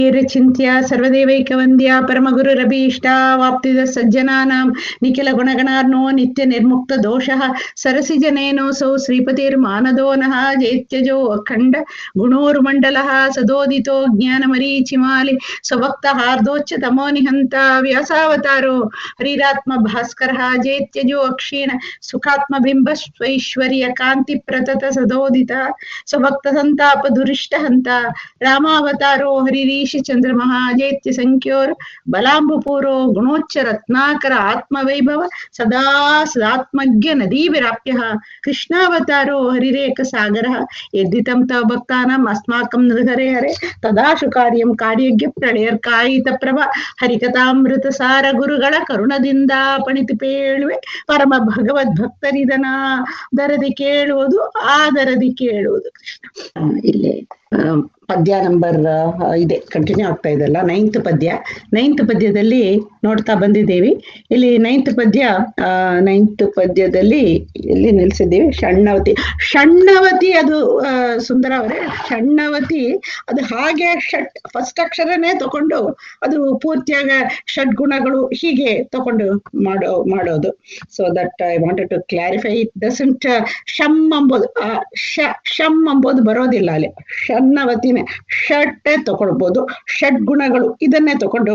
ಚಿಂತ್ಯ ಸರ್ವದೇವೈಕವಂದ್ಯ ಪರಮಗುರುರಭೀಷ್ಟ ವಾಪ್ತಿದ ಸಜ್ಜನಾನಾಂ ನಿಖಿಲ ಗುಣಗಣಾರ್ನೋ ನಿತ್ಯ ನಿರ್ಮುಕ್ತ ದೋಷಃ ಸರಸಿಜನೇನೋಸೌ ಶ್ರೀಪತಿರ್ಮಾನದೋ ನಃ ಜೇತ್ಯಜೋ ಅಖಂಡ ಗುಣೋರ್ಮಂಡಲಃ ಸದೋದಿತೋ ಜ್ಞಾನಮರೀಚಿಮಾಲಿ ಸ್ವಭಕ್ತ ಹಾರ್ದೋಚ್ಚ ತಮೋ ನಿಹಂತ ವ್ಯಾಸಾವತಾರೋ ಹರಿರಾತ್ಮ ಭಾಸ್ಕರ ಜೇತ್ಯಜೋ ಅಕ್ಷೀಣ ಸುಖಾತ್ಮ ಬಿಂಬ ಸ್ವೈಶ್ವರ್ಯ ಕಾಂತಿ ಪ್ರತತ ಸದೋದಿತ ಸ್ವಭಕ್ತ ಸಂತಾಪ ದುರಿಷ್ಟ ಹಂತ ರಾಮಾವತಾರೋ ಹರಿರೀಶ ಚಂದ್ರಮಃ ಜೈತ್ಯ ಸಂಖ್ಯೋರ್ ಬಲಾಂಬುಪೂರೋ ಗುಣೋಚ್ಚ ರತ್ನಾಕರ ಆತ್ಮವೈಭವ ಸದಾ ಸದಾತ್ಮಜ್ಞ ನದೀ ವಿರಾಪ್ಯ ಕೃಷ್ಣಾವತಾರೋ ಹರಿರೇಕ ಸಾಗರ ಯದ್ದಿತಂ ತವ ಭಕ್ತಾನಾಂ ಅಸ್ಮಾಕಂ ನೃಹರೆ ಹರೆ ತದಾಶು ಕಾರ್ಯಂ ಕಾರ್ಯಜ್ಞ ಪ್ರಳಯರ್ಕಾಯಿತ ಪ್ರಭ ಹರಿಕಥಾಮೃತ ಸಾರ ಗುರುಗಳ ಕರುಣದಿಂದ ಪಣಿತಿ ಪೇಳುವೆ ಪರಮ ಭಗವದ್ ಭಕ್ತರಿದನ ದರದಿ ಕೇಳುವುದು ಆದರದಿ ಕೇಳುವುದು ಕೃಷ್ಣ ಆ, ಇಲ್ಲಿ ಆ, ಪದ್ಯ ನಂಬರ್ ಇದೆ ಕಂಟಿನ್ಯೂ ಆಗ್ತಾ ಇದೆಲ್ಲ ನೈನ್ತ್ ಪದ್ಯ ನೈನ್ತ್ ಪದ್ಯದಲ್ಲಿ ನೋಡ್ತಾ ಬಂದಿದ್ದೀವಿ ಇಲ್ಲಿ ನೈನ್ತ್ ಪದ್ಯ ನೈನ್ತ್ ಪದ್ಯದಲ್ಲಿ ಎಲ್ಲಿ ನಿಲ್ಸಿದ್ದೀವಿ ಷಣ್ಣವತಿ ಷಣ್ಣವತಿ ಅದು ಆ, ಸುಂದರ ಅವರೇ ಷಣ್ಣವತಿ ಅದು ಹಾಗೆ ಷಟ್ ಫಸ್ಟ್ ಅಕ್ಷರನೇ ತಕೊಂಡು ಅದು ಪೂರ್ತಿಯಾಗ ಷಡ್ ಗುಣಗಳು ಹೀಗೆ ತಕೊಂಡು ಮಾಡೋ ಮಾಡೋದು so that I wanted to clarify it doesn't ಶಮ್ ಅಂಬೋದು ಆ ಶ ಶಮ್ ಅಂಬೋದು ಬರೋದಿಲ್ಲ ಅಲ್ಲಿ ಷಣ್ಣವತಿನೇ ಷಟ್ಟೆ ತಗೊಳ್ಬೋದು ಷಡ್ ಗುಣಗಳು ಇದನ್ನೇ ತಕೊಂಡು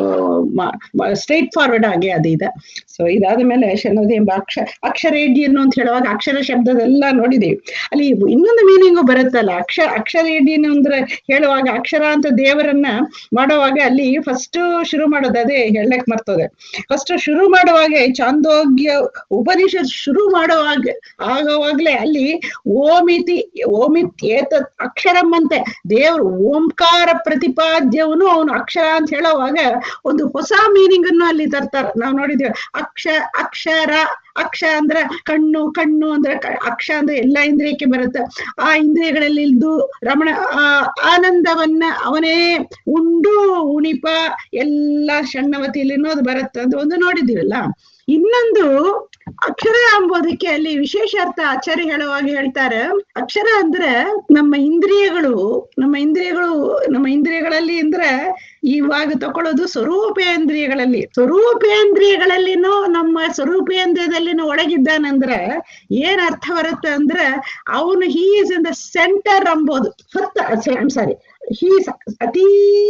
ಸ್ಟ್ರೈಟ್ ಫಾರ್ವರ್ಡ್ ಆಗಿ ಅದು ಇದೆ ಸೊ ಇದಾದ ಮೇಲೆ ಶನವತಿ ಎಂಬ ಅಕ್ಷ ಅಕ್ಷರೇಡ್ಯನ್ನು ಅಂತ ಹೇಳುವಾಗ ಅಕ್ಷರ ಶಬ್ದದೆಲ್ಲ ನೋಡಿದೀವಿ ಅಲ್ಲಿ ಇನ್ನೊಂದು ಮೀನಿಂಗು ಬರುತ್ತಲ್ಲ ಅಕ್ಷ ಅಕ್ಷರೇಡ್ಯನ್ನು ಅಂದ್ರೆ ಹೇಳುವಾಗ ಅಕ್ಷರ ಅಂತ ದೇವರನ್ನ ಮಾಡುವಾಗ ಅಲ್ಲಿ ಫಸ್ಟ್ ಶುರು ಮಾಡೋದು ಅದೇ ಹೇಳಕ್ ಮರ್ತದೆ ಫಸ್ಟ್ ಶುರು ಮಾಡುವಾಗ ಚಾಂದೋಗ್ಯ ಉಪನಿಷತ್ ಶುರು ಮಾಡುವಾಗ ಆಗುವಾಗ್ಲೇ ಅಲ್ಲಿ ಓಮಿತಿ ಓಮಿತ್ ಏತ ಅಕ್ಷರಂ ಅಂತೆ ದೇವರು ಓಂಕಾರ ಪ್ರತಿಪಾದ್ಯವನು ಅವನು ಅಕ್ಷರ ಅಂತ ಹೇಳುವಾಗ ಒಂದು ಹೊಸ ಮೀನಿಂಗ್ ಅನ್ನು ಅಲ್ಲಿ ತರ್ತಾರೆ ನಾವು ನೋಡಿದ್ದೇವೆ ಅಕ್ಷ ಅಕ್ಷರ ಅಕ್ಷ ಅಂದ್ರೆ ಕಣ್ಣು ಕಣ್ಣು ಅಂದ್ರೆ ಕ- ಅಕ್ಷ ಅಂದ್ರೆ ಎಲ್ಲ ಇಂದ್ರಿಯಕ್ಕೆ ಬರುತ್ತೆ ಆ ಇಂದ್ರಿಯಗಳಲ್ಲಿ ಇಲ್ದು ರಮಣ ಆ ಆನಂದವನ್ನ ಅವನೇ ಉಂಡು ಉಣಿಪ ಎಲ್ಲ ಷಣ್ಣವತಿಯಲ್ಲಿ ಅನ್ನೋದು ಬರುತ್ತೆ ಅಂತ ಒಂದು ನೋಡಿದೀವಲ್ಲ ಇನ್ನೊಂದು ಅಕ್ಷರ ಎಂಬುದಕ್ಕೆ ಅಲ್ಲಿ ವಿಶೇಷ ಅರ್ಥ ಆಚಾರ್ಯ ಹೇಳುವಾಗ ಹೇಳ್ತಾರೆ ಅಕ್ಷರ ಅಂದ್ರೆ ನಮ್ಮ ಇಂದ್ರಿಯಗಳು ನಮ್ಮ ಇಂದ್ರಿಯಗಳು ನಮ್ಮ ಇಂದ್ರಿಯಗಳಲ್ಲಿ ಅಂದ್ರೆ ಇವಾಗ ತಕೊಳ್ಳೋದು ಸ್ವರೂಪೇಂದ್ರಿಯಗಳಲ್ಲಿ ಸ್ವರೂಪೇಂದ್ರಿಯಗಳಲ್ಲಿನೂ ನಮ್ಮ ಸ್ವರೂಪೇಂದ್ರಿಯದಲ್ಲಿನೂ ಒಳಗಿದ್ದಾನಂದ್ರೆ ಏನ್ ಅರ್ಥ ಬರುತ್ತೆ ಅಂದ್ರೆ ಅವನು he is in the centre ಅಂಬೋದು ಹತ್ತ ಸಾರಿ ಹೀ ಅತೀ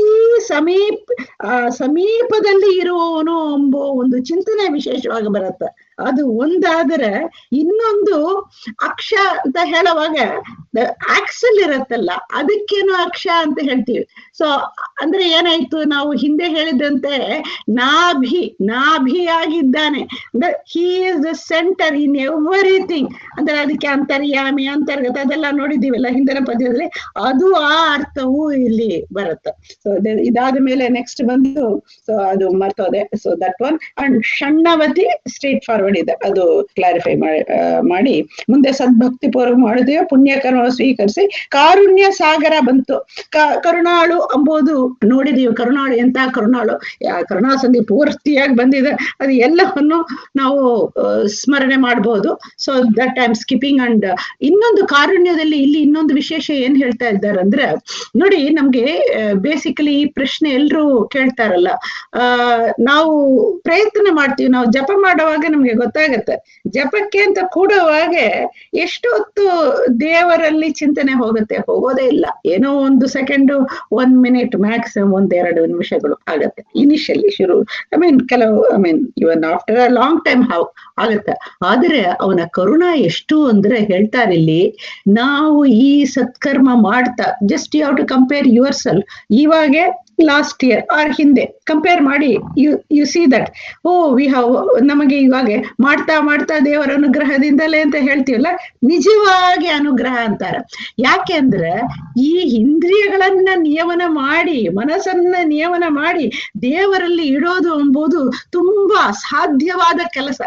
ಸಮೀಪ ಆ ಸಮೀಪದಲ್ಲಿ ಇರುವವನು ಎಂಬೋ ಒಂದು ಚಿಂತನೆ ವಿಶೇಷವಾಗಿ ಬರುತ್ತೆ ಅದು ಒಂದಾದರೆ ಇನ್ನೊಂದು ಅಕ್ಷ ಅಂತ ಹೇಳುವಾಗ ಆಕ್ಸಲ್ ಇರತ್ತಲ್ಲ ಅದಕ್ಕೇನು ಅಕ್ಷ ಅಂತ ಹೇಳ್ತೀವಿ ಸೊ ಅಂದ್ರೆ ಏನಾಯ್ತು ನಾವು ಹಿಂದೆ ಹೇಳಿದಂತೆ ನಾಭಿ ನಾಭಿಯಾಗಿದ್ದಾನೆ ಅಂದ್ರೆ he is the centre in everything ಅಂದ್ರೆ ಅದಕ್ಕೆ ಅಂತರ್ಯಾಮಿ ಅಂತರ್ಗತ ಅದೆಲ್ಲ ನೋಡಿದೀವಲ್ಲ ಹಿಂದಿನ ಪದ್ಯದಲ್ಲಿ ಅದು ಆ ಅರ್ಥವು ಇಲ್ಲಿ ಬರುತ್ತೆ ಸೊ ಇದಾದ ಮೇಲೆ ನೆಕ್ಸ್ಟ್ ಬಂದು ಸೊ ಅದು ಮರ್ತೋದೆ ಸೊ ದಟ್ ಒನ್ ಅಂಡ್ ಷಣ್ಣವತಿ ಸ್ಟ್ರೇಟ್ ಫಾರ್ವರ್ಡ್ ಇದೆ ಅದು ಕ್ಲಾರಿಫೈ ಮಾಡಿ ಮುಂದೆ ಸದ್ಭಕ್ತಿ ಪೂರ್ವ ಮಾಡಿದೆಯೋ ಪುಣ್ಯ ಕರ್ಮ ಸ್ವೀಕರಿಸಿ ಕಾರುಣ್ಯ ಸಾಗರ ಬಂತು ಕ- ಕರುಣಾಳು ಅಂಬೋದು ನೋಡಿದೀವಿ ಕರುಣಾಳು ಎಂತ ಕರುಣಾಳು ಯಾ ಕರುಣಾಸಂಧಿ ಪೂರ್ತಿಯಾಗಿ ಬಂದಿದೆ ಅದು ಎಲ್ಲವನ್ನು ನಾವು ಆ, ಸ್ಮರಣೆ ಮಾಡ್ಬೋದು so that I am skipping and ಇನ್ನೊಂದು ಕಾರುಣ್ಯದಲ್ಲಿ ಇಲ್ಲಿ ಇನ್ನೊಂದು ವಿಶೇಷ ಏನ್ ಹೇಳ್ತಾ ಇದ್ದಾರೆ ಅಂದ್ರೆ ನೋಡಿ ನಮ್ಗೆ ಬೇಸಿಕಲಿ ಈ ಪ್ರಶ್ನೆ ಎಲ್ರು ಕೇಳ್ತಾರಲ್ಲ ಆ ನಾವು ಪ್ರಯತ್ನ ಮಾಡ್ತೀವಿ ನಾವು ಜಪ ಮಾಡುವಾಗ ನಮ್ಗೆ ಗೊತ್ತಾಗತ್ತೆ ಜಪಕ್ಕೆ ಅಂತ ಕೂಡುವಾಗ ಎಷ್ಟು ಹೊತ್ತು ದೇವರಲ್ಲಿ ಚಿಂತನೆ ಹೋಗುತ್ತೆ ಹೋಗೋದೇ ಇಲ್ಲ ಏನೋ ಒಂದು ಸೆಕೆಂಡ್ ಒಂದ್ ಮಿನಿಟ್ ಮ್ಯಾಕ್ಸಿಮಮ್ ಒಂದ್ ಎರಡು ನಿಮಿಷಗಳು ಆಗತ್ತೆ ಇನಿಷಿಯಲಿ ಶುರು ಐ ಮೀನ್ ಕೆಲವು I mean even after a long time have ಆಗತ್ತೆ ಆದ್ರೆ ಅವನ ಕರುಣ ಎಷ್ಟು ಅಂದ್ರೆ ಹೇಳ್ತಾರೆ ಇಲ್ಲಿ ನಾವು ಈ ಸತ್ಕರ್ಮ ಮಾಡ್ತಾ just you have to compare yourself ಇವಾಗೆ ಲಾಸ್ಟ್ ಇಯರ್ ಆರ್ ಹಿಂದೆ ಕಂಪೇರ್ ಮಾಡಿ you you see that oh we have ನಮಗೆ ಇವಾಗ ಮಾಡ್ತಾ ಮಾಡ್ತಾ ದೇವರ ಅನುಗ್ರಹದಿಂದಲೇ ಅಂತ ಹೇಳ್ತೀವಲ್ಲ ನಿಜವಾಗಿ ಅನುಗ್ರಹ ಅಂತಾರೆ ಯಾಕೆ ಅಂದ್ರೆ ಈ ಇಂದ್ರಿಯಗಳನ್ನ ನಿಯಮನ ಮಾಡಿ ಮನಸ್ಸನ್ನ ನಿಯಮನ ಮಾಡಿ ದೇವರಲ್ಲಿ ಇಡೋದು ಎಂಬುದು ತುಂಬಾ ಸಾಧ್ಯವಾದ ಕೆಲಸ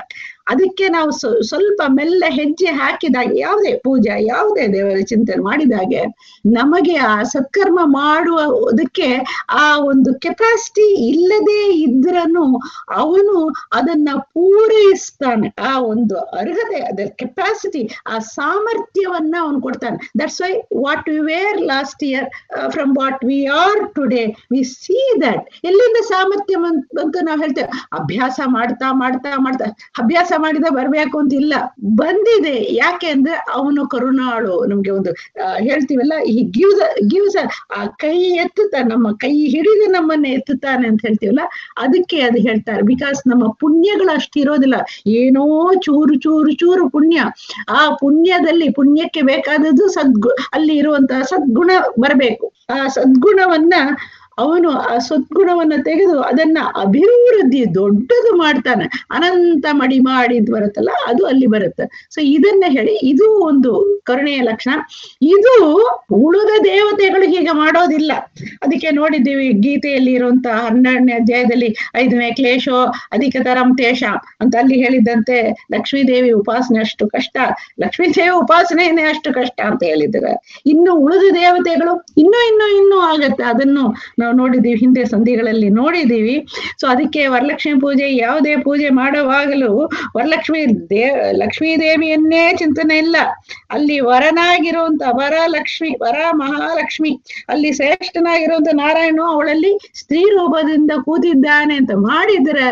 ಅದಕ್ಕೆ ನಾವು ಸ್ವ- ಸ್ವಲ್ಪ ಮೆಲ್ಲ ಹೆಜ್ಜೆ ಹಾಕಿದಾಗ ಯಾವುದೇ ಪೂಜೆ ಯಾವುದೇ ದೇವರ ಚಿಂತನೆ ಮಾಡಿದಾಗೆ ನಮಗೆ ಆ ಸತ್ಕರ್ಮ ಮಾಡುವುದಕ್ಕೆ ಆ ಒಂದು ಕೆಪಾಸಿಟಿ ಇಲ್ಲದೆ ಇದ್ರನು ಅವನು ಅದನ್ನ ಪೂರೈಸ್ತಾನೆ ಆ ಒಂದು ಅರ್ಹತೆ ಅದ ಕೆಪಾಸಿಟಿ ಆ ಸಾಮರ್ಥ್ಯವನ್ನ ಅವನು ಕೊಡ್ತಾನೆ that's why what we were last year from what we are today we see that ಎಲ್ಲಿಂದ ಸಾಮರ್ಥ್ಯ ಬಂತ್- ಬಂತು ನಾವು ಹೇಳ್ತೇವೆ ಅಭ್ಯಾಸ ಮಾಡ್ತಾ ಮಾಡ್ತಾ ಮಾಡ್ತಾ ಅಭ್ಯಾಸ ಮಾಡಿದ ಬರ್ಬೇಕು ಅಂತ ಇಲ್ಲ ಬಂದಿದೆ ಯಾಕೆ ಅಂದ್ರೆ ಅವನು ಕರುಣಾಳು ನಮ್ಗೆ ಒಂದು ಆ, ಹೇಳ್ತೀವಲ್ಲ ಈ ಗಿವ್ಸ್ ಗಿವ್ಸ್ ಆ ಕೈ ಎತ್ತುತ್ತಾನೆ ನಮ್ಮ ಕೈ ಹಿಡಿದು ನಮ್ಮನ್ನ ಎತ್ತುತ್ತಾನೆ ಅಂತ ಹೇಳ್ತೀವಲ್ಲ ಅದಕ್ಕೆ ಅದು ಹೇಳ್ತಾರೆ ಬಿಕಾಸ್ ನಮ್ಮ ಪುಣ್ಯಗಳು ಅಷ್ಟಿರೋದಿಲ್ಲ ಏನೋ ಚೂರು ಚೂರು ಚೂರು ಪುಣ್ಯ ಆ ಪುಣ್ಯದಲ್ಲಿ ಪುಣ್ಯಕ್ಕೆ ಬೇಕಾದದ್ದು ಸದ್ಗು ಅಲ್ಲಿ ಇರುವಂತಹ ಸದ್ಗುಣ ಬರಬೇಕು ಆ ಸದ್ಗುಣವನ್ನ ಅವನು ಆ ಸದ್ಗುಣವನ್ನ ತೆಗೆದು ಅದನ್ನ ಅಭಿವೃದ್ಧಿ ದೊಡ್ಡದು ಮಾಡ್ತಾನೆ ಅನಂತ ಮಡಿ ಮಾಡಿದ್ ಬರುತ್ತಲ್ಲ ಅದು ಅಲ್ಲಿ ಬರುತ್ತೆ ಸೊ ಇದನ್ನ ಹೇಳಿ ಇದು ಒಂದು ಕರುಣೆಯ ಲಕ್ಷಣ ಇದು ಉಳಿದ ದೇವತೆಗಳು ಹೀಗೆ ಮಾಡೋದಿಲ್ಲ ಅದಕ್ಕೆ ನೋಡಿದ್ದೀವಿ ಗೀತೆಯಲ್ಲಿ ಇರುವಂತಹ ಹನ್ನೆರಡನೇ ಅಧ್ಯಾಯದಲ್ಲಿ ಐದನೇ ಕ್ಲೇಶೋ ಅಧಿಕ ತರಂ ತೇಷ ಅಂತ ಅಲ್ಲಿ ಹೇಳಿದ್ದಂತೆ ಲಕ್ಷ್ಮೀದೇವಿ ಉಪಾಸನೆ ಅಷ್ಟು ಕಷ್ಟ ಲಕ್ಷ್ಮೀದೇವಿ ಉಪಾಸನೆಯೇ ಅಷ್ಟು ಕಷ್ಟ ಅಂತ ಹೇಳಿದ್ದಾರೆ ಇನ್ನು ಉಳಿದ ದೇವತೆಗಳು ಇನ್ನೂ ಇನ್ನೂ ಇನ್ನೂ ಆಗತ್ತೆ ಅದನ್ನು ನಾವು ನೋಡಿದೀವಿ ಹಿಂದೆ ಸಂಧಿಗಳಲ್ಲಿ ನೋಡಿದೀವಿ ಸೊ ಅದಕ್ಕೆ ವರಲಕ್ಷ್ಮಿ ಪೂಜೆ ಯಾವುದೇ ಪೂಜೆ ಮಾಡುವಾಗಲೂ ವರಲಕ್ಷ್ಮಿ ದೇ ಲಕ್ಷ್ಮೀ ದೇವಿಯನ್ನೇ ಚಿಂತನೆ ಇಲ್ಲ ಅಲ್ಲಿ ವರನಾಗಿರುವಂತ ವರಲಕ್ಷ್ಮಿ ವರ ಮಹಾಲಕ್ಷ್ಮಿ ಅಲ್ಲಿ ಶ್ರೇಷ್ಠನಾಗಿರುವಂತ ನಾರಾಯಣ ಅವಳಲ್ಲಿ ಸ್ತ್ರೀ ರೂಪದಿಂದ ಕೂತಿದ್ದಾನೆ ಅಂತ ಮಾಡಿದ್ರೆ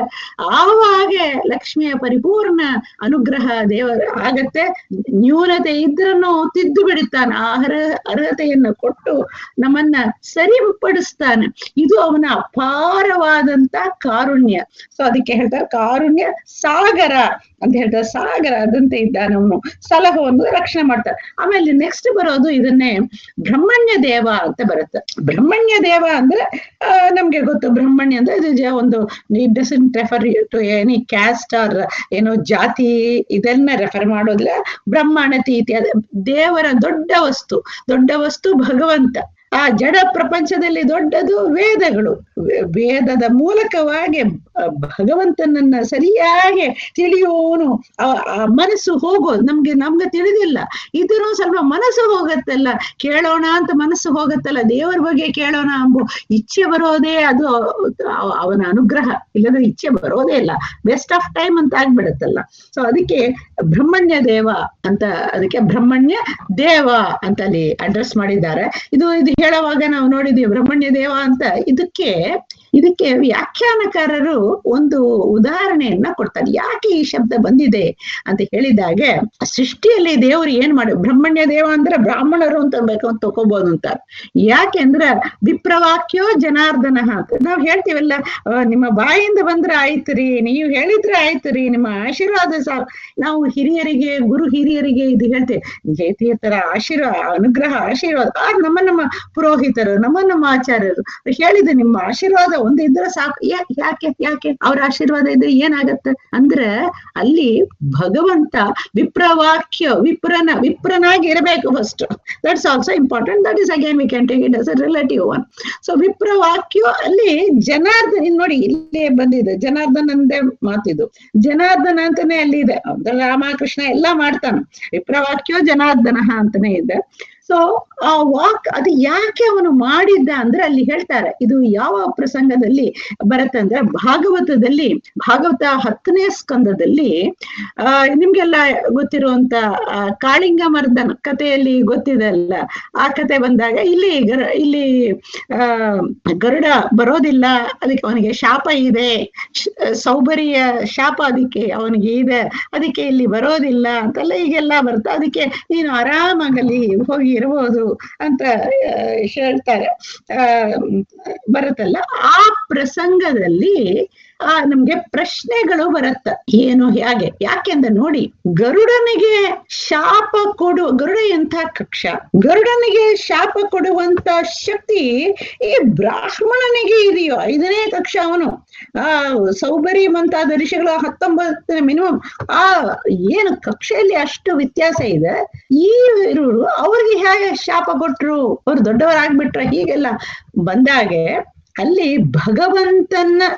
ಆವಾಗೆ ಲಕ್ಷ್ಮಿಯ ಪರಿಪೂರ್ಣ ಅನುಗ್ರಹ ದೇವರ ಆಗತ್ತೆ ನ್ಯೂನತೆ ಇದ್ರನ್ನು ತಿದ್ದು ಬಿಡುತ್ತಾನೆ ಆ ಅರ್ಹ ಅರ್ಹತೆಯನ್ನು ಕೊಟ್ಟು ನಮ್ಮನ್ನ ಸರಿಪಡಿಸ್ತಾನೆ ಇದು ಅವನ ಅಪಾರವಾದಂತ ಕಾರುಣ್ಯ ಸೊ ಅದಕ್ಕೆ ಹೇಳ್ತಾರೆ ಕಾರುಣ್ಯ ಸಾಗರ ಅಂತ ಹೇಳ್ತಾರೆ ಸಾಗರ ಅದಂತೆ ಇದ್ದಾನೆ ಅವನು ಸಲಹವನ್ನು ರಕ್ಷಣೆ ಮಾಡ್ತಾರೆ ಆಮೇಲೆ ನೆಕ್ಸ್ಟ್ ಬರೋದು ಇದನ್ನೇ ಬ್ರಹ್ಮಣ್ಯ ದೇವ ಅಂತ ಬರುತ್ತೆ ಬ್ರಹ್ಮಣ್ಯ ದೇವ ಅಂದ್ರೆ ಆ, ನಮ್ಗೆ ಗೊತ್ತು ಬ್ರಹ್ಮಣ್ಯ ಅಂದ್ರೆ ಇದು ಜ- ಒಂದು it doesn't refer to any caste or ಏನೋ ಜಾತಿ ಇದನ್ನ ರೆಫರ್ ಮಾಡೋದಿಲ್ಲ ಬ್ರಹ್ಮಣತಿ ಇತ್ಯಾದಿ ದೇವರ ದೊಡ್ಡ ವಸ್ತು ದೊಡ್ಡ ವಸ್ತು ಭಗವಂತ ಆ ಜಡ ಪ್ರಪಂಚದಲ್ಲಿ ದೊಡ್ಡದು ವೇದಗಳು ವೇ- ವೇದದ ಮೂಲಕವಾಗಿ ಆ ಭಗವಂತನನ್ನ ಸರಿಯಾಗಿ ತಿಳಿಯುವವನು ಆ- ಆ ಮನಸ್ಸು ಹೋಗೋದು ನಮ್ಗೆ ನಮ್ಗೆ ತಿಳಿದಿಲ್ಲ ಇದ್ರೂ ಸ್ವಲ್ಪ ಮನಸ್ಸು ಹೋಗತ್ತಲ್ಲ ಕೇಳೋಣ ಅಂತ ಮನಸ್ಸು ಹೋಗತ್ತಲ್ಲ ದೇವರ ಬಗ್ಗೆ ಕೇಳೋಣ ಎಂಬು ಇಚ್ಛೆ ಬರೋದೇ ಅದು ಅವ- ಅವನ ಅನುಗ್ರಹ ಇಲ್ಲದ್ರೆ ಇಚ್ಛೆ ಬರೋದೇ ಇಲ್ಲ ವೇಸ್ಟ್ ಆಫ್ ಟೈಮ್ ಅಂತ ಆಗ್ಬಿಡತ್ತಲ್ಲ ಸೊ ಅದಕ್ಕೆ ಬ್ರಹ್ಮಣ್ಯ ದೇವ ಅಂತ ಅದಕ್ಕೆ ಬ್ರಹ್ಮಣ್ಯ ದೇವ ಅಂತ ಅಲ್ಲಿ ಅಡ್ರೆಸ್ ಮಾಡಿದ್ದಾರೆ ಇದು ಇದು ಹೇಳುವಾಗ ನಾವು ನೋಡಿದ್ವಿ ಬ್ರಹ್ಮಣ್ಯ ದೇವ ಅಂತ ಇದಕ್ಕೆ ಇದಕ್ಕೆ ವ್ಯಾಖ್ಯಾನಕಾರರು ಒಂದು ಉದಾಹರಣೆಯನ್ನ ಕೊಡ್ತಾರೆ ಯಾಕೆ ಈ ಶಬ್ದ ಬಂದಿದೆ ಅಂತ ಹೇಳಿದಾಗೆ ಸೃಷ್ಟಿಯಲ್ಲಿ ದೇವರು ಏನ್ ಮಾಡಿ ಬ್ರಹ್ಮಣ್ಯ ದೇವ ಅಂದ್ರೆ ಬ್ರಾಹ್ಮಣರು ಅಂತ ಬೇಕು ಅಂತ ತಗೋಬಹುದು ಅಂತ ಯಾಕೆ ಅಂದ್ರೆ ವಿಪ್ರವಾಕ್ಯೋ ಜನಾರ್ದನ ಅಂತ ನಾವ್ ಹೇಳ್ತೀವಲ್ಲ ಆ, ನಿಮ್ಮ ಬಾಯಿಂದ ಬಂದ್ರೆ ಆಯ್ತು ರೀ ನೀವು ಹೇಳಿದ್ರೆ ಆಯ್ತು ರೀ ನಿಮ್ಮ ಆಶೀರ್ವಾದ ಸಾ ನಾವು ಹಿರಿಯರಿಗೆ ಗುರು ಹಿರಿಯರಿಗೆ ಇದು ಹೇಳ್ತೇವೆ ಜಯತೀರ್ಥರ ಆಶೀರ್ವಾದ ಅನುಗ್ರಹ ಆಶೀರ್ವಾದ ಆ ನಮ್ಮ ನಮ್ಮ ಪುರೋಹಿತರು ನಮ್ಮ ನಮ್ಮ ಆಚಾರ್ಯರು ಹೇಳಿದೆ ನಿಮ್ಮ ಆಶೀರ್ವಾದ ಒಂದು ಇದ್ರೆ ಸಾಕು ಯಾ- ಯಾಕೆ ಯಾಕೆ ಅವ್ರ ಆಶೀರ್ವಾದ ಇದ್ರೆ ಏನಾಗತ್ತೆ ಅಂದ್ರೆ ಅಲ್ಲಿ ಭಗವಂತ ವಿಪ್ರವಾಕ್ಯ ವಿಪ್ರನ ವಿಪ್ರನಾಗಿ ಇರಬೇಕು first that's also important that is again we can take it as a relative one so ವಿಪ್ರವಾಕ್ಯ ಅಲ್ಲಿ ಜನಾರ್ದನ್ ಇಲ್ಲಿ ನೋಡಿ ಇಲ್ಲೇ ಬಂದಿದೆ ಜನಾರ್ದನಂದೇ ಮಾತಿದು ಜನಾರ್ದನ ಅಂತಾನೆ ಅಲ್ಲಿ ಇದೆ ಅಂದ್ರೆ ರಾಮಕೃಷ್ಣ ಎಲ್ಲ ಮಾಡ್ತಾನೆ ವಿಪ್ರವಾಕ್ಯೋ ಜನಾರ್ದನ ಅಂತಾನೆ ಇದೆ ಸೊ ಆ ವಾಕ್ ಅದು ಯಾಕೆ ಅವನು ಮಾಡಿದ್ದ ಅಂದ್ರೆ ಅಲ್ಲಿ ಹೇಳ್ತಾರೆ ಇದು ಯಾವ ಪ್ರಸಂಗದಲ್ಲಿ ಬರುತ್ತೆ ಅಂದ್ರೆ ಭಾಗವತದಲ್ಲಿ ಭಾಗವತ ಹತ್ತನೇ ಸ್ಕಂದದಲ್ಲಿ ಆ ನಿಮ್ಗೆಲ್ಲ ಗೊತ್ತಿರುವಂತ ಆ, ಕಾಳಿಂಗ ಮರ್ದನ ಕಥೆಯಲ್ಲಿ ಗೊತ್ತಿದೆ ಅಲ್ಲ ಆ ಕತೆ ಬಂದಾಗ ಇಲ್ಲಿ ಗರ ಇಲ್ಲಿ ಆ ಗರುಡ ಬರೋದಿಲ್ಲ ಅದಕ್ಕೆ ಅವನಿಗೆ ಶಾಪ ಇದೆ ಶ್- ಸೌಬರಿಯ ಶಾಪ ಅದಕ್ಕೆ ಅವನಿಗೆ ಇದೆ ಅದಕ್ಕೆ ಇಲ್ಲಿ ಬರೋದಿಲ್ಲ ಅಂತೆಲ್ಲ ಈಗೆಲ್ಲ ಬರುತ್ತೆ ಅದಕ್ಕೆ ನೀನು ಆರಾಮಾಗಲ್ಲಿ ಹೋಗಿ ಇರ್ಬೋದು ಅಂತ ಆ, ಹೇಳ್ತಾರೆ ಆ ಬರುತ್ತಲ್ಲ ಆ ಪ್ರಸಂಗದಲ್ಲಿ ಆ ನಮ್ಗೆ ಪ್ರಶ್ನೆಗಳು ಬರುತ್ತ ಏನು ಹೇಗೆ ಯಾಕೆಂದ್ರೆ ನೋಡಿ ಗರುಡನಿಗೆ ಶಾಪ ಕೊಡು ಗರುಡ ಎಂಥ ಕಕ್ಷ ಗರುಡನಿಗೆ ಶಾಪ ಕೊಡುವಂತ ಶಕ್ತಿ ಈ ಬ್ರಾಹ್ಮಣನಿಗೆ ಇದೆಯೋ ಐದನೇ ಕಕ್ಷ ಅವನು ಆ ಸೌಬರಿ ಮುಂತಾದ ಋಷಿಗಳು ಹತ್ತೊಂಬತ್ತನೇ ಮಿನಿಮಮ್ ಆ ಏನು ಕಕ್ಷೆಯಲ್ಲಿ ಅಷ್ಟು ವ್ಯತ್ಯಾಸ ಇದೆ ಈ ಇವರು ಅವ್ರಿಗೆ ಹೇಗೆ ಶಾಪ ಕೊಟ್ರು ಅವ್ರು ದೊಡ್ಡವರಾಗ್ಬಿಟ್ರ ಹೀಗೆಲ್ಲ ಬಂದಾಗೆ ಅಲ್ಲಿ ಭಗವಂತನ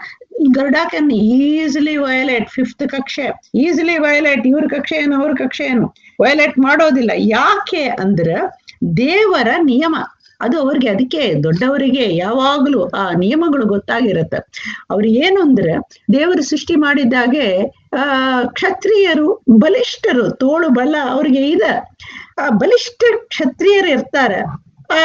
Garuda can easily violate fifth ಕಕ್ಷೆ ಈಸಿಲಿ ವಯಲೇಟ್ ಇವ್ರ ಕಕ್ಷೆ ಏನು ಅವ್ರ ಕಕ್ಷೆ ಏನು ವಯಲೇಟ್ ಮಾಡೋದಿಲ್ಲ ಯಾಕೆ ಅಂದ್ರೆ ದೇವರ ನಿಯಮ ಅದು ಅವ್ರಿಗೆ ಅದಕ್ಕೆ ದೊಡ್ಡವರಿಗೆ ಯಾವಾಗ್ಲೂ ಆ ನಿಯಮಗಳು ಗೊತ್ತಾಗಿರತ್ತೆ ಅವ್ರು ಏನು ಅಂದ್ರೆ ದೇವರು ಸೃಷ್ಟಿ ಮಾಡಿದ್ದಾಗೆ ಆ ಕ್ಷತ್ರಿಯರು ಬಲಿಷ್ಠರು ತೋಳು ಬಲ ಅವ್ರಿಗೆ ಇದೆ ಆ ಬಲಿಷ್ಠ ಕ್ಷತ್ರಿಯರು ಇರ್ತಾರೆ ಆ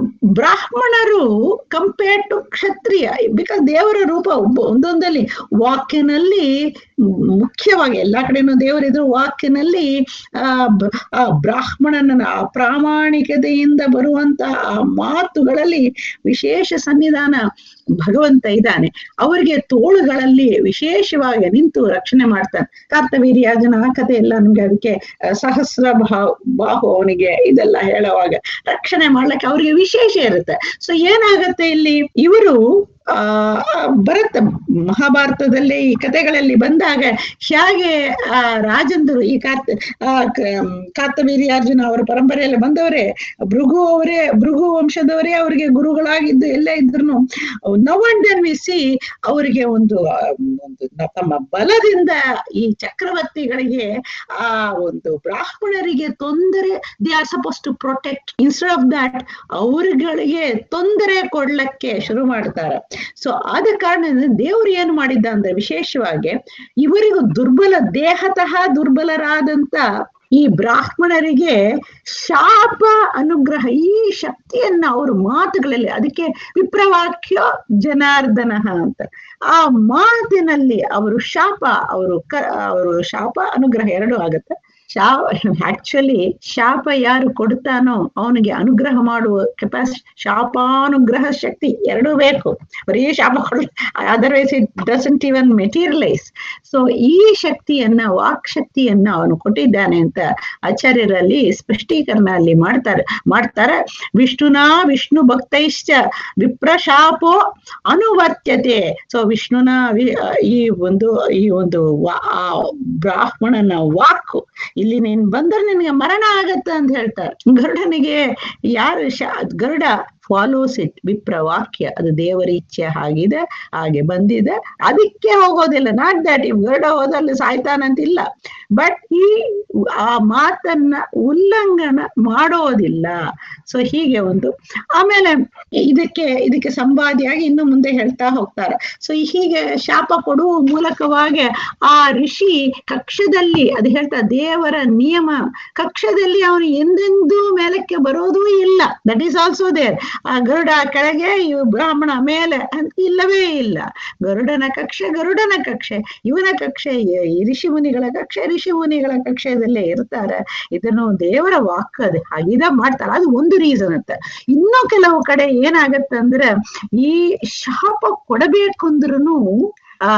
ಬ್ರಾಹ್ಮಣರು ಕಂಪೇರ್ ಟು ಕ್ಷತ್ರಿಯ ಬಿಕಾಸ್ ದೇವರ ರೂಪ ಒಬ್ಬ- ಒಂದೊಂದಲ್ಲಿ ವಾಕ್ಯನಲ್ಲಿ ಮುಖ್ಯವಾಗಿ ಎಲ್ಲಾ ಕಡೆನೂ ದೇವರಿದ್ರು ವಾಕ್ಯನಲ್ಲಿ ಆ ಬ- ಆ ಬ್ರಾಹ್ಮಣನ ಆ ಪ್ರಾಮಾಣಿಕತೆಯಿಂದ ಬರುವಂತಹ ಆ ಮಾತುಗಳಲ್ಲಿ ವಿಶೇಷ ಸನ್ನಿಧಾನ ಭಗವಂತ ಇದ್ದಾನೆ ಅವರಿಗೆ ತೋಳುಗಳಲ್ಲಿ ವಿಶೇಷವಾಗಿ ನಿಂತು ರಕ್ಷಣೆ ಮಾಡ್ತಾನೆ ಕಾರ್ತವೀರ್ಯಾಜನ ಆ ಕಥೆ ಎಲ್ಲ ನಮ್ಗೆ ಅದಕ್ಕೆ ಆ, ಸಹಸ್ರ ಬಾ ಬಾಹು ಅವನಿಗೆ ಇದೆಲ್ಲ ಹೇಳುವಾಗ ರಕ್ಷಣೆ ಮಾಡ್ಲಿಕ್ಕೆ ಅವ್ರಿಗೆ ವಿಶೇಷ ಇರುತ್ತೆ ಸೊ ಏನಾಗತ್ತೆ ಇಲ್ಲಿ ಇವರು ಆ ಬರುತ್ತೆ ಮಹಾಭಾರತದಲ್ಲಿ ಈ ಕಥೆಗಳಲ್ಲಿ ಬಂದಾಗ ಹೇಗೆ ಆ ರಾಜಂದರು ಈ ಕಾರ್ತ ಆ ಕ- ಕಾರ್ತವೀರ್ಯಾರ್ಜುನ ಅವರ ಪರಂಪರೆಯಲ್ಲಿ ಬಂದವರೇ ಭೃಗು ಅವರೇ ಭೃಗು ವಂಶದವರೇ ಅವರಿಗೆ ಗುರುಗಳಾಗಿದ್ದು ಎಲ್ಲ ಇದ್ರು now and then we see ಅವರಿಗೆ ಒಂದು ಆ, ಒಂದು ನ- ತಮ್ಮ ಬಲದಿಂದ ಈ ಚಕ್ರವರ್ತಿಗಳಿಗೆ ಆ ಒಂದು ಬ್ರಾಹ್ಮಣರಿಗೆ ತೊಂದರೆ they are suppose to protect instead of that ಅವರುಗಳಿಗೆ ತೊಂದರೆ ಕೊಡ್ಲಕ್ಕೆ ಶುರು ಮಾಡ್ತಾರೆ ಸೊ ಆದ ಕಾರಣದಿಂದ ದೇವ್ರು ಏನು ಮಾಡಿದ್ದ ಅಂದ್ರೆ ವಿಶೇಷವಾಗಿ ಇವರಿಗೂ ದುರ್ಬಲ ದೇಹತಃ ದುರ್ಬಲರಾದಂತ ಈ ಬ್ರಾಹ್ಮಣರಿಗೆ ಶಾಪ ಅನುಗ್ರಹ ಈ ಶಕ್ತಿಯನ್ನ ಅವ್ರ ಮಾತುಗಳಲ್ಲಿ ಅದಕ್ಕೆ ವಿಪ್ರವಾಕ್ಯ ಜನಾರ್ದನ ಅಂತ ಆ ಮಾತಿನಲ್ಲಿ ಅವರು ಶಾಪ ಅವರು ಕ ಅವರು ಶಾಪ ಅನುಗ್ರಹ ಎರಡು ಆಗತ್ತೆ ಶಾ ಆಕ್ಚುಲಿ ಶಾಪ ಯಾರು ಕೊಡ್ತಾನೋ ಅವನಿಗೆ ಅನುಗ್ರಹ ಮಾಡುವ ಕೆಪಾಸಿಟಿ ಶಾಪಾನುಗ್ರಹ ಶಕ್ತಿ ಎರಡೂ ಬೇಕು ಬರೀ ಶಾಪ ಕೊಡ otherwise it doesn't even materialise so ಈ ಶಕ್ತಿಯನ್ನ ವಾಕ್ ಶಕ್ತಿಯನ್ನ ಅವನು ಕೊಟ್ಟಿದ್ದಾನೆ ಅಂತ ಆಚಾರ್ಯರಲ್ಲಿ ಸ್ಪಷ್ಟೀಕರಣ ಅಲ್ಲಿ ಮಾಡ್ತಾರೆ ಮಾಡ್ತಾರೆ ವಿಷ್ಣುನಾ ವಿಷ್ಣು ಭಕ್ತೈಶ್ಚ ವಿಪ್ರಶಾಪೋ ಅನುವರ್ತ್ಯತೆ ಸೊ ವಿಷ್ಣುನ ವಿ- ಈ ಒಂದು ಈ ಒಂದು ವಾ- ಆ ಬ್ರಾಹ್ಮಣನ ವಾಕು ಇಲ್ಲಿ ನೀನ್ ಬಂದ್ರೆ ನಿನಗೆ ಮರಣ ಆಗತ್ತೆ ಅಂತ ಹೇಳ್ತಾರೆ ಗರುಡನಿಗೆ ಯಾರು ಶಾ ಗರುಡ ಫಾಲೋಸ್ ಇಟ್ ವಿಪ್ರ ವಾಕ್ಯ ಅದು ದೇವರ ಇಚ್ಛೆ ಆಗಿದೆ ಹಾಗೆ ಬಂದಿದೆ ಅದಕ್ಕೆ ಹೋಗೋದಿಲ್ಲ ನಾಟ್ ದಟ್ ಇವ್ ಗರುಡ ಹೋದಲ್ಲಿ ಸಾಯ್ತಾನಂತಿಲ್ಲ ಬಟ್ ಈ ಆ ಮಾತನ್ನ ಉಲ್ಲಂಘನ ಮಾಡೋದಿಲ್ಲ ಸೊ ಹೀಗೆ ಒಂದು ಆಮೇಲೆ ಇದಕ್ಕೆ ಇದಕ್ಕೆ ಸಂವಾದಿಯಾಗಿ ಇನ್ನು ಮುಂದೆ ಹೇಳ್ತಾ ಹೋಗ್ತಾರೆ ಸೊ ಹೀಗೆ ಶಾಪ ಕೊಡುವ ಮೂಲಕವಾಗಿ ಆ ಋಷಿ ಕಕ್ಷದಲ್ಲಿ ಅದು ಹೇಳ್ತಾ ದೇವರ ನಿಯಮ ಕಕ್ಷದಲ್ಲಿ ಅವನು ಎಂದೆಂದೂ ಮೇಲಕ್ಕೆ ಬರೋದೂ ಇಲ್ಲ ದಟ್ ಈಸ್ ಆಲ್ಸೋ ದೇರ್ ಆ ಗರುಡ ಕೆಳಗೆ ಇವ್ ಬ್ರಾಹ್ಮಣ ಮೇಲೆ ಅಂತ ಇಲ್ಲವೇ ಇಲ್ಲ ಗರುಡನ ಕಕ್ಷೆ ಗರುಡನ ಕಕ್ಷೆ ಇವನ ಕಕ್ಷೆ ಈ- ಈ ಋಷಿ ಮುನಿಗಳ ಕಕ್ಷೆ ಋಷಿ ಮುನಿಗಳ ಕಕ್ಷೆದಲ್ಲೇ ಇರ್ತಾರೆ ಇದನ್ನು ದೇವರ ವಾಕ್ ಅದು ಹಾಗಿದ ಮಾಡ್ತಾರೆ ಅದು ಒಂದು ರೀಸನ್ ಅಂತ ಇನ್ನು ಕೆಲವು ಕಡೆ ಏನಾಗತ್ತೆ ಅಂದ್ರೆ ಈ ಶಾಪ ಕೊಡಬೇಕು ಅಂದ್ರೂ ಆ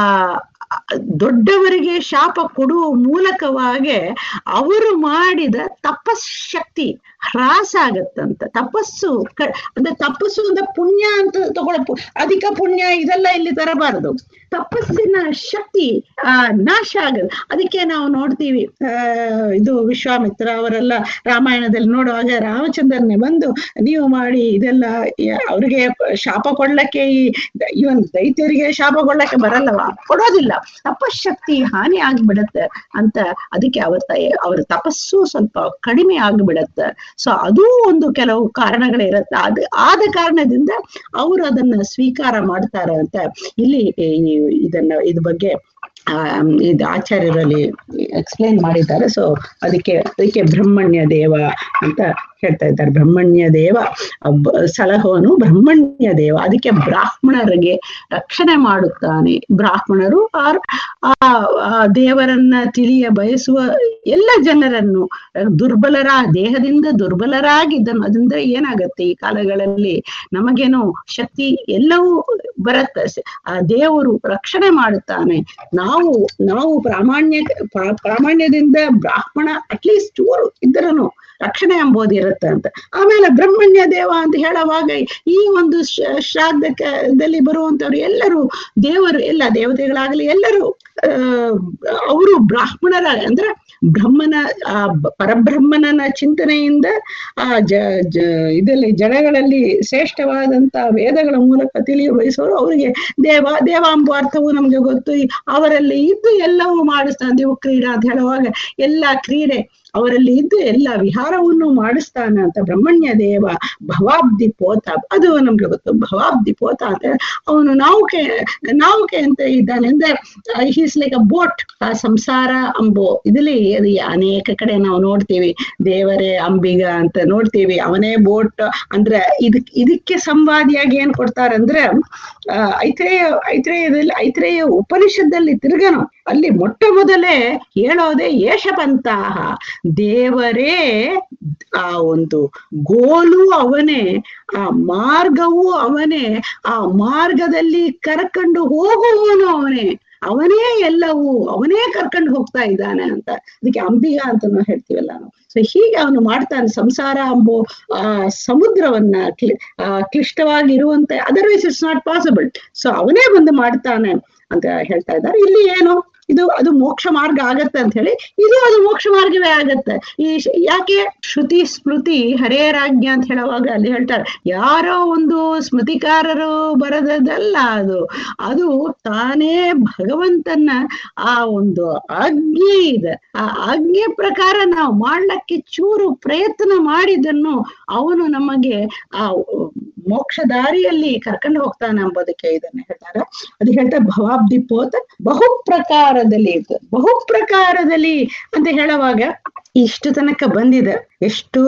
ದೊಡ್ಡವರಿಗೆ ಶಾಪ ಕೊಡುವ ಮೂಲಕವಾಗಿ ಅವರು ಮಾಡಿದ ತಪಶಕ್ತಿ ಹ್ರಾಸ ಆಗತ್ತಂತ ತಪಸ್ಸು ಕ- ಅಂದ್ರೆ ತಪಸ್ಸು ಅಂದ್ರೆ ಪುಣ್ಯ ಅಂತ ತಗೊಳ ಅಧಿಕ ಪುಣ್ಯ ಇದೆಲ್ಲ ಇಲ್ಲಿ ತರಬಾರದು ತಪಸ್ಸಿನ ಶಕ್ತಿ ಆ ನಾಶ ಆಗದು ಅದಕ್ಕೆ ನಾವು ನೋಡ್ತೀವಿ ಆ ಇದು ವಿಶ್ವಾಮಿತ್ರ ಅವರೆಲ್ಲ ರಾಮಾಯಣದಲ್ಲಿ ನೋಡುವಾಗ ರಾಮಚಂದ್ರನೇ ಬಂದು ನೀವು ಮಾಡಿ ಇದೆಲ್ಲ ಯ- ಅವ್ರಿಗೆ ಶಾಪ ಕೊಡ್ಲಕ್ಕೆ ಈ ಇವನ್ ದೈತ್ಯರಿಗೆ ಶಾಪ ಕೊಡ್ಲಕ್ಕೆ ಬರಲ್ಲವ ಕೊಡೋದಿಲ್ಲ ತಪಶಕ್ತಿ ಹಾನಿ ಆಗ್ಬಿಡತ್ತೆ ಅಂತ ಅದಕ್ಕೆ ಅವ್ರ ತ- ಅವ್ರ ತಪಸ್ಸು ಸ್ವಲ್ಪ ಕಡಿಮೆ ಆಗ್ಬಿಡತ್ತೆ ಸೊ ಅದು ಒಂದು ಕೆಲವು ಕಾರಣಗಳಿರತ್ತೆ ಅದು ಆದ ಕಾರಣದಿಂದ ಅವರು ಅದನ್ನ ಸ್ವೀಕಾರ ಮಾಡ್ತಾರೆ ಅಂತ ಇಲ್ಲಿ ಈ- ಇದನ್ನ ಇದ್ರ ಬಗ್ಗೆ ಆ, ಇದು ಆಚಾರ್ಯರಲ್ಲಿ ಎಕ್ಸ್ಪ್ಲೈನ್ ಮಾಡಿದ್ದಾರೆ ಸೊ ಅದಕ್ಕೆ ಅದಕ್ಕೆ ಬ್ರಹ್ಮಣ್ಯ ದೇವ ಅಂತ ಹೇಳ್ತಾ ಇದ್ದಾರೆ ಬ್ರಹ್ಮಣ್ಯ ದೇವ ಒಬ್ಬ ಸಲಹೋನು ಬ್ರಹ್ಮಣ್ಯ ದೇವ ಅದಕ್ಕೆ ಬ್ರಾಹ್ಮಣರಿಗೆ ರಕ್ಷಣೆ ಮಾಡುತ್ತಾನೆ ಬ್ರಾಹ್ಮಣರು ಆರ್ ಆ ಆ ದೇವರನ್ನ ತಿಳಿಯ ಬಯಸುವ ಎಲ್ಲ ಜನರನ್ನು ದುರ್ಬಲರ ದೇಹದಿಂದ ದುರ್ಬಲರಾಗಿದ್ದನು ಅದರಿಂದ ಏನಾಗತ್ತೆ ಈ ಕಾಲಗಳಲ್ಲಿ ನಮಗೇನೋ ಶಕ್ತಿ ಎಲ್ಲವೂ ಬರುತ್ತೆ ಸ- ಆ ದೇವರು ರಕ್ಷಣೆ ಮಾಡುತ್ತಾನೆ ನಾವು ನಾವು ಪ್ರಾಮಾಣ್ಯ ಪ್ರಾ- ಪ್ರಾಮಾಣ್ಯದಿಂದ ಬ್ರಾಹ್ಮಣ ಅಟ್ಲೀಸ್ಟ್ ಚೂರು ಇದ್ದರನು ರಕ್ಷಣೆ ಎಂಬುದು ಇರುತ್ತೆ ಅಂತ ಆಮೇಲೆ ಬ್ರಹ್ಮಣ್ಯ ದೇವ ಅಂತ ಹೇಳುವಾಗ ಈ ಒಂದು ಶ- ಶ್ರಾದ್ದದಲ್ಲಿ ಬರುವಂತವ್ರು ಎಲ್ಲರೂ ದೇವರು ಎಲ್ಲ ದೇವತೆಗಳಾಗಲಿ ಎಲ್ಲರೂ ಅವರು ಬ್ರಾಹ್ಮಣರ ಅಂದ್ರೆ ಬ್ರಹ್ಮನ ಆ ಬ- ಪರಬ್ರಹ್ಮನನ ಚಿಂತನೆಯಿಂದ ಆ ಜ ಜ ಇದರಲ್ಲಿ ಜಡಗಳಲ್ಲಿ ಶ್ರೇಷ್ಠವಾದಂತ ವೇದಗಳ ಮೂಲಕ ತಿಳಿಯ ಬಯಸೋರು ಅವರಿಗೆ ದೇವ ದೇವಾಂಬ ಅರ್ಥವು ನಮ್ಗೆ ಗೊತ್ತು ಈ- ಅವರಲ್ಲಿ ಇದ್ದು ಎಲ್ಲವೂ ಮಾಡಿಸ್ತಾನೆ ದೇವ ಕ್ರೀಡಾ ಅಂತ ಹೇಳುವಾಗ ಎಲ್ಲ ಕ್ರೀಡೆ ಅವರಲ್ಲಿ ಇದ್ದು ಎಲ್ಲ ವಿಹಾರವನ್ನು ಮಾಡಿಸ್ತಾನೆ ಅಂತ ಬ್ರಹ್ಮಣ್ಯ ದೇವ ಭವಾಬ್ದಿ ಪೋತ ಅದು ನಮ್ಗೆ ಗೊತ್ತು ಭವಾಬ್ದಿ ಪೋತ ಅಂತ ಅವನು ನೌಕೆ ನೌಕೆ ಅಂತ ಇದ್ದಾನೆ ಅಂದ್ರೆ ಹೀಸ್ ಲೈಕ್ ಅ ಬೋಟ್ ಆ ಸಂಸಾರ ಅಂಬೋ ಇದಲ್ಲಿ ಅದು ಅನೇಕ ಕಡೆ ನಾವು ನೋಡ್ತೀವಿ ದೇವರೇ ಅಂಬಿಗ ಅಂತ ನೋಡ್ತೀವಿ ಅವನೇ ಬೋಟ್ ಅಂದ್ರೆ ಇದಕ್ ಇದಕ್ಕೆ ಸಂವಾದಿಯಾಗಿ ಏನ್ ಕೊಡ್ತಾರಂದ್ರೆ ಆ ಐತ್ರೇಯ ಐತ್ರೇಯದಲ್ಲಿ ಐತ್ರೇಯ ಉಪನಿಷತ್ತಲ್ಲಿ ತಿರುಗನು ಅಲ್ಲಿ ಮೊಟ್ಟ ಮೊದಲೇ ಹೇಳೋದೇ ಏಷಪಂತಹ ದೇವರೇ ಆ ಒಂದು ಗೋಲು ಅವನೇ ಆ ಮಾರ್ಗವು ಅವನೇ ಆ ಮಾರ್ಗದಲ್ಲಿ ಕರ್ಕೊಂಡು ಹೋಗುವವನು ಅವನೇ ಅವನೇ ಎಲ್ಲವೂ ಅವನೇ ಕರ್ಕೊಂಡು ಹೋಗ್ತಾ ಇದ್ದಾನೆ ಅಂತ ಅದಕ್ಕೆ ಅಂಬಿಗ ಅಂತಾನು ಹೇಳ್ತೀವಲ್ಲ ನಾವು ಸೊ ಹೀಗೆ ಅವನು ಮಾಡ್ತಾನೆ ಸಂಸಾರ ಅಂಬೋ ಆ ಸಮುದ್ರವನ್ನ ಕ್ಲಿ ಆ ಕ್ಲಿಷ್ಟವಾಗಿರುವಂತೆ otherwise it's not possible so ಅವನೇ ಬಂದು ಮಾಡ್ತಾನೆ ಅಂತ ಹೇಳ್ತಾ ಇದ್ದಾರೆ ಇಲ್ಲಿ ಏನು ಇದು ಅದು ಮೋಕ್ಷ ಮಾರ್ಗ ಆಗತ್ತೆ ಅಂತ ಹೇಳಿ ಇದು ಅದು ಮೋಕ್ಷ ಮಾರ್ಗವೇ ಆಗತ್ತೆ ಈ ಶ- ಯಾಕೆ ಶ್ರುತಿ ಸ್ಮೃತಿ ಹರೇ ರಾಜ್ಞ ಅಂತ ಹೇಳುವಾಗ ಅಲ್ಲಿ ಹೇಳ್ತಾರೆ ಯಾರೋ ಒಂದು ಸ್ಮೃತಿಕಾರರು ಬರದದಲ್ಲ ಅದು ಅದು ತಾನೇ ಭಗವಂತನ ಆ ಒಂದು ಆಜ್ಞೆ ಇದೆ ಆ ಆಜ್ಞೆ ಪ್ರಕಾರ ನಾವು ಮಾಡ್ಲಕ್ಕೆ ಚೂರು ಪ್ರಯತ್ನ ಮಾಡಿದನ್ನು ಅವನು ನಮಗೆ ಆ ಮೋಕ್ಷ ದಾರಿಯಲ್ಲಿ ಕರ್ಕೊಂಡು ಹೋಗ್ತಾನೆ ಎಂಬುದಕ್ಕೆ ಇದನ್ನ ಹೇಳ್ತಾರೆ ಅದು ಹೇಳ್ತಾರೆ ಭವಾಬ್ದಿ ಪೋತ ಬಹು ಪ್ರಕಾರದಲ್ಲಿ ಇರ್ತದೆ ಬಹು ಪ್ರಕಾರದಲ್ಲಿ ಅಂತ ಹೇಳುವಾಗ ಇಷ್ಟು ತನಕ ಬಂದಿದೆ ಎಷ್ಟು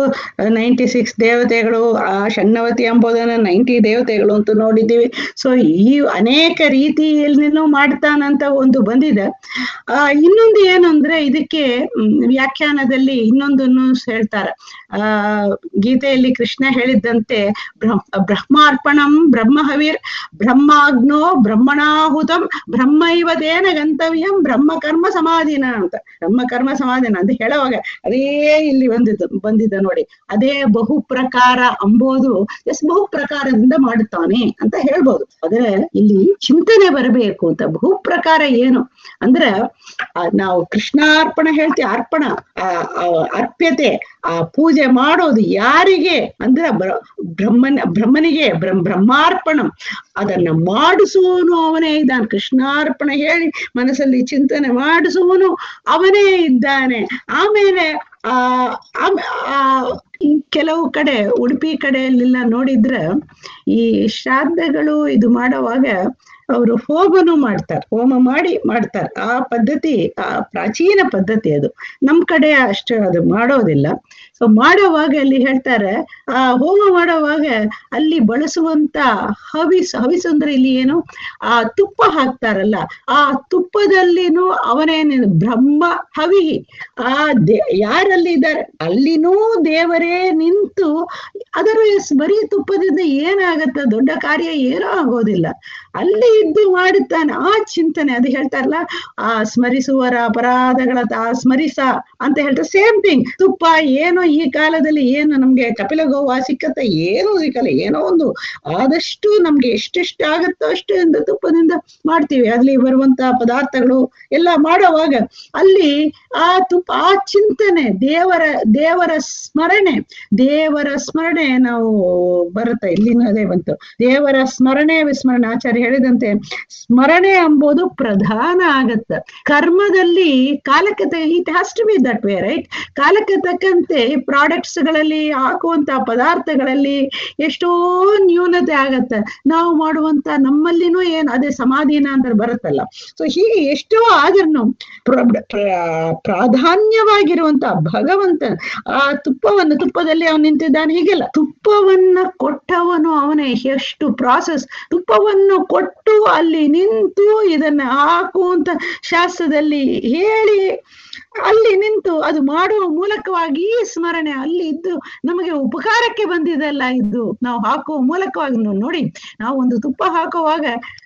ನೈಂಟಿ ಸಿಕ್ಸ್ ದೇವತೆಗಳು ಆ ಷಣ್ಣವತಿ ಎಂಬುದನ್ನ ನೈಂಟಿ ದೇವತೆಗಳು ಅಂತ ನೋಡಿದ್ದೀವಿ ಸೊ ಈ ಅನೇಕ ರೀತಿಯಲ್ಲಿನೂ ಮಾಡ್ತಾನಂತ ಒಂದು ಬಂದಿದೆ ಆ ಇನ್ನೊಂದು ಏನು ಅಂದ್ರೆ ಇದಕ್ಕೆ ಮ್, ವ್ಯಾಖ್ಯಾನದಲ್ಲಿ ಇನ್ನೊಂದನ್ನು ಹೇಳ್ತಾರೆ ಆ ಗೀತೆಯಲ್ಲಿ ಕೃಷ್ಣ ಹೇಳಿದ್ದಂತೆ ಬ್ರಹ್ಮ ಬ್ರಹ್ಮಾರ್ಪಣಂ ಬ್ರಹ್ಮಹವಿರ್ ಬ್ರಹ್ಮಾಗ್ನೋ ಬ್ರಹ್ಮಣಾಹುತಂ ಬ್ರಹ್ಮೈವ ತೇನ ಗಂತವ್ಯಂ ಬ್ರಹ್ಮ ಕರ್ಮ ಸಮಾಧಿನ ಅಂತ ಬ್ರಹ್ಮ ಕರ್ಮ ಸಮಾಧಿನ ಅಂತ ಹೇಳುವಾಗ ಅದೇ ಇಲ್ಲಿ ಬಂದಿದ್ದು ಬಂದಿದೆ ನೋಡಿ ಅದೇ ಬಹು ಪ್ರಕಾರ ಅಂಬೋದು ಎಸ್ ಬಹು ಪ್ರಕಾರದಿಂದ ಮಾಡುತ್ತಾನೆ ಅಂತ ಹೇಳ್ಬೋದು ಆದ್ರೆ ಇಲ್ಲಿ ಚಿಂತನೆ ಬರಬೇಕು ಅಂತ ಬಹು ಪ್ರಕಾರ ಏನು ಅಂದ್ರೆ ಆ, ನಾವು ಕೃಷ್ಣಾರ್ಪಣ ಹೇಳ್ತೀವಿ ಅರ್ಪಣ ಆ ಆ ಅರ್ಪ್ಯತೆ ಆ ಪೂಜೆ ಮಾಡೋದು ಯಾರಿಗೆ ಅಂದ್ರೆ ಬ್ರ- ಬ್ರಹ್ಮನ್ ಬ್ರಹ್ಮನಿಗೆ ಬ್ರಹ್ಮ ಬ್ರಹ್ಮಾರ್ಪಣಂ ಅದನ್ನ ಮಾಡಿಸುವವನು ಅವನೇ ಇದ್ದಾನೆ ಕೃಷ್ಣಾರ್ಪಣ ಹೇಳಿ ಮನಸ್ಸಲ್ಲಿ ಚಿಂತನೆ ಮಾಡಿಸುವವನು ಅವನೇ ಇದ್ದಾನೆ ಆಮೇಲೆ ಆ ಆಮ್- ಆ ಈ ಕೆಲವು ಕಡೆ ಉಡುಪಿ ಕಡೆಯಲ್ಲೆಲ್ಲ ನೋಡಿದ್ರೆ ಈ ಶ್ರಾದ್ದಗಳು ಇದು ಮಾಡುವಾಗ ಅವರು ಹೋಮನು ಮಾಡ್ತಾರೆ ಹೋಮ ಮಾಡಿ ಮಾಡ್ತಾರೆ ಆ ಪದ್ಧತಿ ಆ ಪ್ರಾಚೀನ ಪದ್ಧತಿ ಅದು ನಮ್ ಕಡೆ ಅಷ್ಟು ಅದು ಮಾಡೋದಿಲ್ಲ ಸೊ ಮಾಡುವಾಗ ಅಲ್ಲಿ ಹೇಳ್ತಾರೆ ಆ ಹೋಮ ಮಾಡುವಾಗ ಅಲ್ಲಿ ಬಳಸುವಂತ ಹವಿಸ್ ಹವಿಸ್ ಅಂದ್ರೆ ಇಲ್ಲಿ ಏನು ಆ ತುಪ್ಪ ಹಾಕ್ತಾರಲ್ಲ ಆ ತುಪ್ಪದಲ್ಲಿನೂ ಅವನೇನು ಬ್ರಹ್ಮ ಹವಿ ಆ ದೇ ಯಾರಲ್ಲಿ ಇದ್ದಾರೆ ಅಲ್ಲಿನೂ ದೇವರೇ ನಿಂತು ಅದರ ಸ್- ಬರೀ ತುಪ್ಪದಿಂದ ಏನಾಗತ್ತ ದೊಡ್ಡ ಕಾರ್ಯ ಏನೂ ಆಗೋದಿಲ್ಲ ಅಲ್ಲಿ ಇದ್ದು ಮಾಡುತ್ತಾನೆ ಆ ಚಿಂತನೆ ಅದು ಹೇಳ್ತಾರಲ್ಲ ಆ ಸ್ಮರಿಸುವರ ಅಪರಾಧಗಳ ತಾ ಸ್ಮರಿಸ ಅಂತ ಹೇಳ್ತಾರೆ ಸೇಮ್ ಥಿಂಗ್ ತುಪ್ಪ ಏನೋ ಈ ಕಾಲದಲ್ಲಿ ಏನು ನಮ್ಗೆ ಕಪಿಲ ಗೋವಾ ಸಿಕ್ಕತ್ತ ಏನೂ ಸಿಕ್ಕಲ್ಲ ಏನೋ ಒಂದು ಆದಷ್ಟು ನಮ್ಗೆ ಎಷ್ಟೆಷ್ಟು ಆಗುತ್ತೋ ಅಷ್ಟು ಇಂದ ತುಪ್ಪದಿಂದ ಮಾಡ್ತೀವಿ ಅಲ್ಲಿ ಬರುವಂತ ಪದಾರ್ಥಗಳು ಎಲ್ಲ ಮಾಡುವಾಗ ಅಲ್ಲಿ ಆ ತುಪ್ಪ ಆ ಚಿಂತನೆ ದೇವರ ದೇವರ ಸ್ಮರಣೆ ದೇವರ ಸ್ಮರಣೆ ನಾವು ಬರುತ್ತೆ ಇಲ್ಲಿನೂ ಅದೇ ಬಂತು ದೇವರ ಸ್ಮರಣೆ ವಿಸ್ಮರಣೆ ಆಚಾರ್ಯ ಹೇಳಿದಂತೆ ಸ್ಮರಣೆ ಎಂಬುದು ಪ್ರಧಾನ ಆಗತ್ತ ಕರ್ಮದಲ್ಲಿ ಕಾಲಕ್ಕೆ it has to be that way right ಕಾಲಕ್ಕೆ ತಕ್ಕಂತೆ ಪ್ರಾಡಕ್ಟ್ಸ್ ಗಳಲ್ಲಿ ಹಾಕುವಂತ ಪದಾರ್ಥಗಳಲ್ಲಿ ಎಷ್ಟೋ ನ್ಯೂನತೆ ಆಗತ್ತೆ ನಾವು ಮಾಡುವಂತ ನಮ್ಮಲ್ಲಿನೂ ಏನ್ ಅದೇ ಸಮಾಧೀನ ಅಂದ್ರೆ ಬರುತ್ತಲ್ಲ ಸೊ ಹೀಗೆ ಎಷ್ಟೋ ಆದ್ರೂ ಪ್ರ- ಪ್ರ- ಪ್ರಾಧಾನ್ಯವಾಗಿರುವಂತ ಭಗವಂತ ಆ ತುಪ್ಪವನ್ನು ತುಪ್ಪದಲ್ಲಿ ಅವನು ನಿಂತಿದ್ದಾನೆ ಹೀಗೆಲ್ಲ ತುಪ್ಪವನ್ನ ಕೊಟ್ಟವನು ಅವನೇ ಎಷ್ಟು ಪ್ರಾಸೆಸ್ ತುಪ್ಪವನ್ನು ಕೊಟ್ಟು ಅಲ್ಲಿ ನಿಂತು ಇದನ್ನ ಹಾಕು ಅಂತ ಶಾಸ್ತ್ರದಲ್ಲಿ ಹೇಳಿ ಅಲ್ಲಿ ನಿಂತು ಅದು ಮಾಡುವ ಮೂಲಕವಾಗಿ ಈ ಸ್ಮರಣೆ ಅಲ್ಲಿ ಇದ್ದು ನಮಗೆ ಉಪಕಾರಕ್ಕೆ ಬಂದಿದೆಲ್ಲ ಇದು ನಾವು ಹಾಕುವ ಮೂಲಕವಾಗಿ ನೋ- ನೋಡಿ ನಾವು ಒಂದು ತುಪ್ಪ ಹಾಕುವಾಗ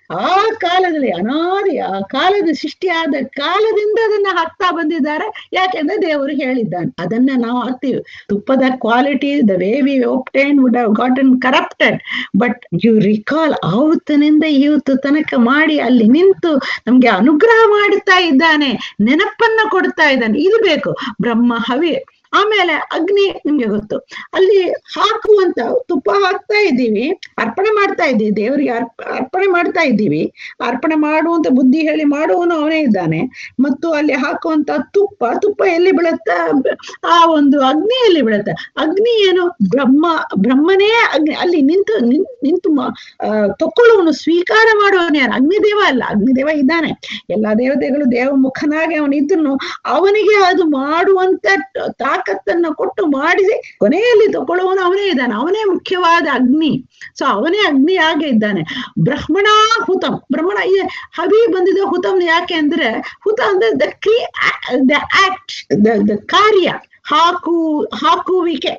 ಆ ಕಾಲದಲ್ಲಿ ಅನಾದಿ ಆ ಕಾಲದ ಸೃಷ್ಟಿಯಾದ ಕಾಲದಿಂದ ಅದನ್ನ ಹಾಕ್ತಾ ಬಂದಿದ್ದಾರೆ ಯಾಕೆಂದ್ರೆ ದೇವರು ಹೇಳಿದ್ದಾನೆ ಅದನ್ನ ನಾವು ಹಾಕ್ತೀವಿ ತುಪ್ಪದ quality the way we obtain would have gotten corrupted but you recall ಆವತ್ತಿನಿಂದ ಇವತ್ತು ತನಕ ಮಾಡಿ ಅಲ್ಲಿ ನಿಂತು ನಮ್ಗೆ ಅನುಗ್ರಹ ಮಾಡುತ್ತಾ ಇದ್ದಾನೆ ನೆನಪನ್ನ ಕೊಡ್ತಾ ಇದ್ದಾನೆ ಇದು ಬೇಕು ಬ್ರಹ್ಮ ಹವಿ ಆಮೇಲೆ ಅಗ್ನಿ ನಿಮ್ಗೆ ಗೊತ್ತು ಅಲ್ಲಿ ಹಾಕುವಂತ ತುಪ್ಪ ಹಾಕ್ತಾ ಇದ್ದೀವಿ ಅರ್ಪಣೆ ಮಾಡ್ತಾ ಇದ್ದೀವಿ ದೇವರಿಗೆ ಅರ್ಪ ಅರ್ಪಣೆ ಮಾಡ್ತಾ ಇದ್ದೀವಿ ಅರ್ಪಣೆ ಮಾಡುವಂತ ಬುದ್ಧಿ ಹೇಳಿ ಮಾಡುವವನು ಅವನೇ ಇದ್ದಾನೆ ಮತ್ತು ಅಲ್ಲಿ ಹಾಕುವಂತ ತುಪ್ಪ ತುಪ್ಪ ಎಲ್ಲಿ ಬೀಳುತ್ತ ಆ ಒಂದು ಅಗ್ನಿಯಲ್ಲಿ ಬೀಳುತ್ತೆ ಅಗ್ನಿ ಏನು ಬ್ರಹ್ಮ ಬ್ರಹ್ಮನೇ ಅಗ್ನಿ ಅಲ್ಲಿ ನಿಂತು ನಿನ್- ನಿಂತು ಮ- ಆ, ತಕ್ಕೊಳ್ಳುವನು ಸ್ವೀಕಾರ ಮಾಡುವವನು ಯಾರು ಅಗ್ನಿದೇವ ಅಲ್ಲ ಅಗ್ನಿದೇವ ಇದ್ದಾನೆ ಎಲ್ಲಾ ದೇವತೆಗಳು ದೇವ ಮುಖನಾಗಿ ಅವನಿದ್ರು ಅವನಿಗೆ ಅದು ಮಾಡುವಂತ ಟ- ತಾಕತ್ತನ್ನ ಕೊಟ್ಟು ಮಾಡಿಸಿ ಕೊನೆಯಲ್ಲಿ ತಗೊಳ್ಳುವವನು ಅವನೇ ಇದ್ದಾನೆ ಅವನೇ ಮುಖ್ಯವಾದ ಅಗ್ನಿ ಸೊ ಅವನೇ ಅಗ್ನಿ ಆಗಿ ಇದ್ದಾನೆ ಬ್ರಹ್ಮಣ ಹುತಂ ಬ್ರಹ್ಮಣ ಈ ಹವಿ ಬಂದಿದೆ ಹುತಂ ಯಾಕೆ ಅಂದ್ರೆ ಹುತ ಅಂದ್ರೆ ದ ಕ್ರಿ ದ ಆಕ್ಟ್ ದ ಕಾರ್ಯ ಹಾಕು ಹಾಕುವಿಕೆ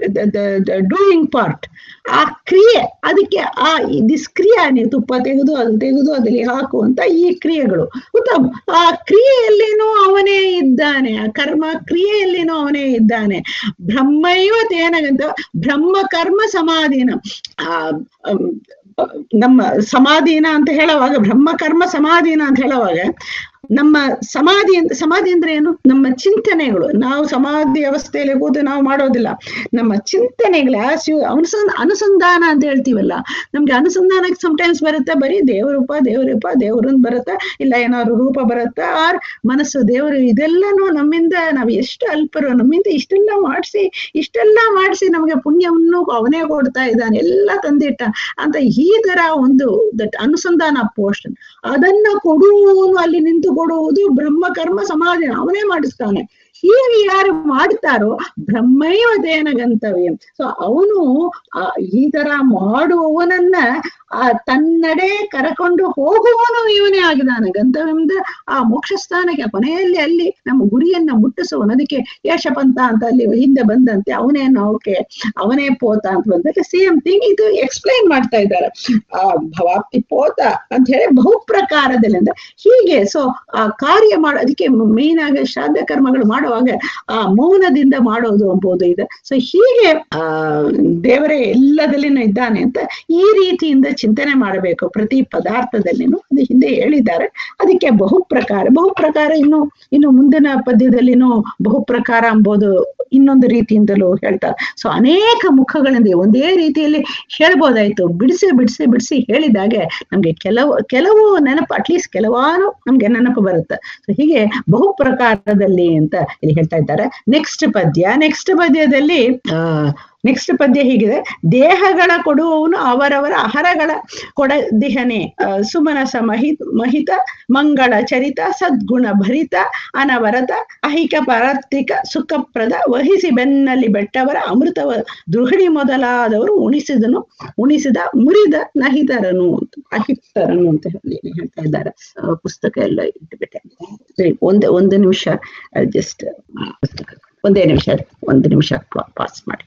ಡೂಯಿಂಗ್ ಪಾರ್ಟ್ ಆ ಕ್ರಿಯೆ ಅದಕ್ಕೆ ಆ ದಿಸ್ ಕ್ರಿಯೆ ನೀವು ತುಪ್ಪ ತೆಗೆದು ಅದು ತೆಗೆದು ಅದಲ್ಲಿ ಹಾಕುವಂತ ಈ ಕ್ರಿಯೆಗಳು ಉತ್ತಮ ಆ ಕ್ರಿಯೆಯಲ್ಲೇನೋ ಅವನೇ ಇದ್ದಾನೆ ಆ ಕರ್ಮ ಕ್ರಿಯೆಯಲ್ಲೇನೋ ಅವನೇ ಇದ್ದಾನೆ ಬ್ರಹ್ಮೈವ ತೇನಗಂತ ಬ್ರಹ್ಮ ಕರ್ಮ ಸಮಾಧಿನ ಆ ಅಮ್, ನಮ್ಮ ಸಮಾಧೀನ ಅಂತ ಹೇಳುವಾಗ ಬ್ರಹ್ಮ ಕರ್ಮ ಸಮಾಧೀನ ಅಂತ ಹೇಳುವಾಗ ನಮ್ಮ ಸಮಾಧಿ ಅಂತ ಸಮಾಧಿ ಅಂದ್ರೆ ಏನು ನಮ್ಮ ಚಿಂತನೆಗಳು ನಾವು ಸಮಾಧಿ ಅವಸ್ಥೆಯಲ್ಲಿ ಕೂತು ನಾವು ಮಾಡೋದಿಲ್ಲ ನಮ್ಮ ಚಿಂತನೆಗಳ ಅನುಸಂಧ ಅನುಸಂಧಾನ ಅಂತ ಹೇಳ್ತೀವಲ್ಲ ನಮ್ಗೆ ಅನುಸಂಧಾನಕ್ಕೆ ಸಮಟೈಮ್ಸ್ ಬರುತ್ತೆ ಬರೀ ದೇವರೂಪ ದೇವರೂಪ ದೇವರನ್ನ ಬರುತ್ತಾ ಇಲ್ಲ ಏನಾದ್ರು ರೂಪ ಬರುತ್ತಾ ಆರ್ ಮನಸ್ಸು ದೇವರು ಇದೆಲ್ಲನೂ ನಮ್ಮಿಂದ ನಾವು ಎಷ್ಟು ಅಲ್ಪರು ನಮ್ಮಿಂದ ಇಷ್ಟೆಲ್ಲ ಮಾಡಿಸಿ ಇಷ್ಟೆಲ್ಲ ಮಾಡಿಸಿ ನಮಗೆ ಪುಣ್ಯವನ್ನು ಅವನೇ ಕೊಡ್ತಾ ಇದ್ದಾನೆ ಎಲ್ಲ ತಂದಿಟ್ಟ ಅಂತ ಈ ತರ ಒಂದು ದಟ್ ಅನುಸಂಧಾನ ಪೋರ್ಷನ್ ಅದನ್ನ ಕೊಡುವವನು ಅಲ್ಲಿ ನಿಂತು ಕೊಡುವುದು ಬ್ರಹ್ಮ ಕರ್ಮ ಸಮಾಧಿ ಅವನೇ ಮಾಡಿಸ್ತಾನೆ ಹೀಗೆ ಯಾರು ಮಾಡ್ತಾರೋ ಬ್ರಹ್ಮೈವದೇನ ಗಂತವ್ಯ ಸೊ ಅವನು ಆ ಈ ತರ ಮಾಡುವವನನ್ನ ಆ ತನ್ನಡೆ ಕರಕೊಂಡು ಹೋಗುವವನು ಇವನೇ ಆಗಿದ್ದಾನೆ ಗಂತವ್ಯಂದ ಆ ಮೋಕ್ಷ ಸ್ಥಾನಕ್ಕೆ ಕೊನೆಯಲ್ಲಿ ಅಲ್ಲಿ ನಮ್ಮ ಗುರಿಯನ್ನ ಮುಟ್ಟಿಸುವನು ಅದಕ್ಕೆ ಯಶಪಂತ ಅಂತ ಅಲ್ಲಿ ಹಿಂದೆ ಬಂದಂತೆ ಅವನೇ ನೌಕೆ ಅವನೇ ಪೋತ ಅಂತ ಬಂದಾಗ ಸೇಮ್ ಥಿಂಗ್ ಇದು ಎಕ್ಸ್ಪ್ಲೈನ್ ಮಾಡ್ತಾ ಇದ್ದಾರೆ ಆ ಭವಾಪ್ತಿ ಪೋತ ಅಂತ ಹೇಳಿ ಬಹು ಪ್ರಕಾರದಲ್ಲಿ ಅಂದ್ರೆ ಹೀಗೆ ಸೊ ಆ ಕಾರ್ಯ ಮಾಡೋ ಅದಕ್ಕೆ ಮೇನ್ ಆಗಿ ಶ್ರಾದ್ದ ಕರ್ಮಗಳು ಮಾಡುವಾಗ ಆ ಮೌನದಿಂದ ಮಾಡೋದು ಎಂಬುದು ಇದೆ ಸೊ ಹೀಗೆ ಆ ದೇವರೇ ಎಲ್ಲದಲ್ಲಿನೂ ಇದ್ದಾನೆ ಅಂತ ಈ ರೀತಿಯಿಂದ ಚಿಂತನೆ ಮಾಡಬೇಕು ಪ್ರತಿ ಪದಾರ್ಥದಲ್ಲಿನೂ ಅದು ಹಿಂದೆ ಹೇಳಿದ್ದಾರೆ ಅದಕ್ಕೆ ಬಹು ಪ್ರಕಾರ ಬಹು ಪ್ರಕಾರ ಇನ್ನು ಇನ್ನು ಮುಂದಿನ ಪದ್ಯದಲ್ಲಿನೂ ಬಹು ಪ್ರಕಾರ ಎಂಬುದು ಇನ್ನೊಂದು ರೀತಿಯಿಂದಲೂ ಹೇಳ್ತಾರೆ ಸೊ ಅನೇಕ ಮುಖಗಳಿಂದ ಒಂದೇ ರೀತಿಯಲ್ಲಿ ಹೇಳ್ಬೋದಾಯ್ತು ಬಿಡಿಸಿ ಬಿಡಿಸಿ ಬಿಡಿಸಿ ಹೇಳಿದಾಗೆ ನಮ್ಗೆ ಕೆಲವು ಕೆಲವು ನೆನಪು ಅಟ್ಲೀಸ್ಟ್ ಕೆಲವಾರು ನಮ್ಗೆ ನೆನಪು ಬರುತ್ತೆ ಸೊ ಹೀಗೆ ಬಹು ಪ್ರಕಾರದಲ್ಲಿ ಅಂತ ಇಲ್ಲಿ ಹೇಳ್ತಾ ಇದ್ದಾರೆ ನೆಕ್ಸ್ಟ್ ಪದ್ಯ ನೆಕ್ಸ್ಟ್ ಪದ್ಯದಲ್ಲಿ ಆ ನೆಕ್ಸ್ಟ್ ಪದ್ಯ ಹೀಗಿದೆ ದೇಹಗಳ ಕೊಡುವವನು ಅವರವರ ಅಹರಗಳ ಕೊಡದಿಹನೆ ಆ, ಸುಮನಸ ಮಹಿ ಮಹಿತ ಮಂಗಳ ಚರಿತ ಸದ್ಗುಣ ಭರಿತ ಅನವರತ ಅಹಿಕ ಪರಾರ್ಥಿಕ ಸುಖಪ್ರದ ವಹಿಸಿ ಬೆನ್ನಲ್ಲಿ ಬೆಟ್ಟವರ ಅಮೃತವ ದೃಢಿ ಮೊದಲಾದವರು ಉಣಿಸಿದನು ಉಣಿಸಿದ ಮುರಿದ ನಹಿತರನು ಅಂತ ಅಹಿತರನು ಅಂತ ಹೇಳಿ ಹೇಳ್ತಾ ಇದ್ದಾರೆ ಆ, ಪುಸ್ತಕ ಎಲ್ಲ ಇಟ್ಬಿಟ್ಟೆ ಸರಿ ಒಂದು ಒಂದು ನಿಮಿಷ ಜಸ್ಟ್ ಪುಸ್ತಕ ಒಂದೇ ನಿಮಿಷ ಒಂದು ನಿಮಿಷ ಪಾಸ್ ಮಾಡಿ